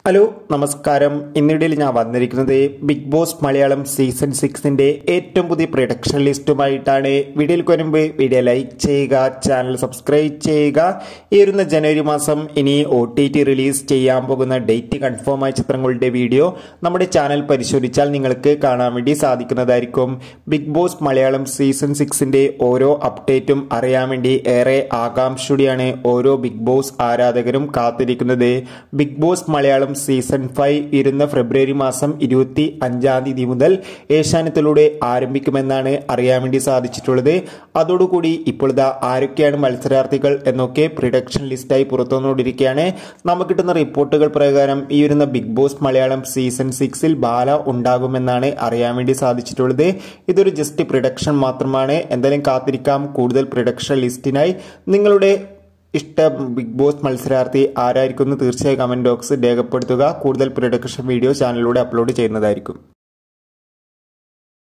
hello നമസ്കാരം ഇന്നിടയിൽ ഞാൻ വന്നിരിക്കുന്നത് ബിഗ് ബോസ് മലയാളം സീസൺ സിക്സിന്റെ ഏറ്റവും പുതിയ പ്രൊഡക്ഷൻ ലിസ്റ്റുമായിട്ടാണ് വീഡിയോയിൽ വരുമ്പ് വീഡിയോ ലൈക്ക് ചെയ്യുക ചാനൽ സബ്സ്ക്രൈബ് ചെയ്യുക ഈ വരുന്ന ജനുവരി മാസം ഇനി ഒ ടി ടി റിലീസ് ചെയ്യാൻ പോകുന്ന ഡേറ്റ് കൺഫേം ആയ ചിത്രങ്ങളുടെ വീഡിയോ നമ്മുടെ ചാനൽ പരിശോധിച്ചാൽ നിങ്ങൾക്ക് കാണാൻ വേണ്ടി സാധിക്കുന്നതായിരിക്കും ബിഗ് ബോസ് മലയാളം സീസൺ സിക്സിന്റെ ഓരോ അപ്ഡേറ്റും അറിയാൻ വേണ്ടി ഏറെ ആകാംക്ഷയോടെയാണ് ഓരോ ബിഗ് ബോസ് ആരാധകരും കാത്തിരിക്കുന്നത് big boss Malayalam season five ഇരുന്ന ഫെബ്രുവരി മാസം ഇരുപത്തി അഞ്ചാം തീയതി മുതൽ ഏഷ്യാനെറ്റിലൂടെ ആരംഭിക്കുമെന്നാണ് അറിയാൻ വേണ്ടി സാധിച്ചിട്ടുള്ളത് അതോടുകൂടി ഇപ്പോൾ ഇതാ ആരൊക്കെയാണ് മത്സരാർത്ഥികൾ എന്നൊക്കെ പ്രൊഡക്ഷൻ ലിസ്റ്റായി പുറത്തു വന്നുകൊണ്ടിരിക്കുകയാണ് നമുക്ക് കിട്ടുന്ന റിപ്പോർട്ടുകൾ പ്രകാരം ഈ വരുന്ന ബിഗ് ബോസ് മലയാളം സീസൺ സിക്സിൽ ബാല ഉണ്ടാകുമെന്നാണ് അറിയാൻ വേണ്ടി സാധിച്ചിട്ടുള്ളത് ഇതൊരു ജസ്റ്റ് പ്രൊഡക്ഷൻ മാത്രമാണ് എന്തായാലും കാത്തിരിക്കാം കൂടുതൽ പ്രൊഡക്ഷൻ ലിസ്റ്റിനായി നിങ്ങളുടെ ഇഷ്ട ബിഗ് ബോസ് മത്സരാർത്ഥി ആരായിരിക്കും എന്ന് തീർച്ചയായും കമന്റ് ബോക്സ് രേഖപ്പെടുത്തുക കൂടുതൽ പ്രൊഡക്ഷൻ വീഡിയോ ചാനലിലൂടെ അപ്ലോഡ് ചെയ്യുന്നതായിരിക്കും